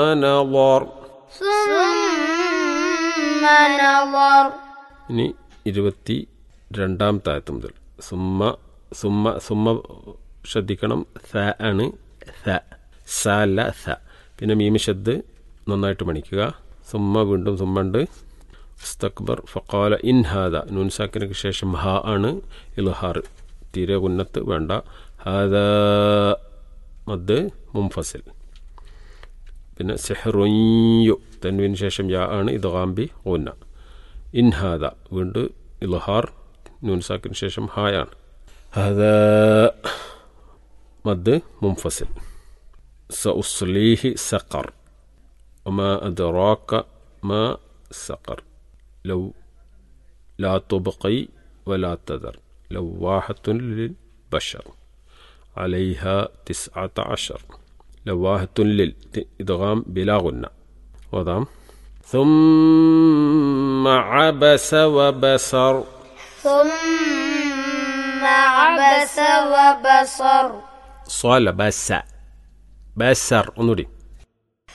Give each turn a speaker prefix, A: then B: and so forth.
A: نظر
B: ثم نظر
A: ഇനി ഇരുപത്തി രണ്ടാമത്തെ ആയത്ത് മുതൽ സുമ്മ സുമ്മ സുമ്മ ശ്രദ്ധിക്കണം ഥ ആണ് ഥ സ അല്ല ഥ പിന്നെ മീമ ഷദ് നന്നായിട്ട് മണിക്കുക സുമ്മ വീണ്ടും സുമ്മണ്ട് മുസ്തക്ബർ ഫക്കാല ഇൻ ഹാദ നൂൻസാക്കിനക്ക് ശേഷം ഹ ആണ് ഇൽഹാർ തീരെ ഉന്നത്ത് വേണ്ട ഹാദ മദ് മുംഫസിൽ പിന്നെ സെഹ്റുയ്യു തൻവിന് ശേഷം യാ ആണ് ഇത് ഗാംബി ഓന്ന ഇൻഹാദ വീണ്ടും ഇൽഹാർ നൂൻസാക്കിന് ശേഷം ഹായാണ് ഹദ മദ് മുംഫസിൽ സഉസ്ലീഹി സഖർ وما أدراك ما سقر لو لا تبقي ولا تذر لواحة للبشر عليها تسعة عشر لواحة للإدغام بلا غنة وضم ثم عبس وبصر
B: ثم عبس وبصر
A: صال بس بسر ونوري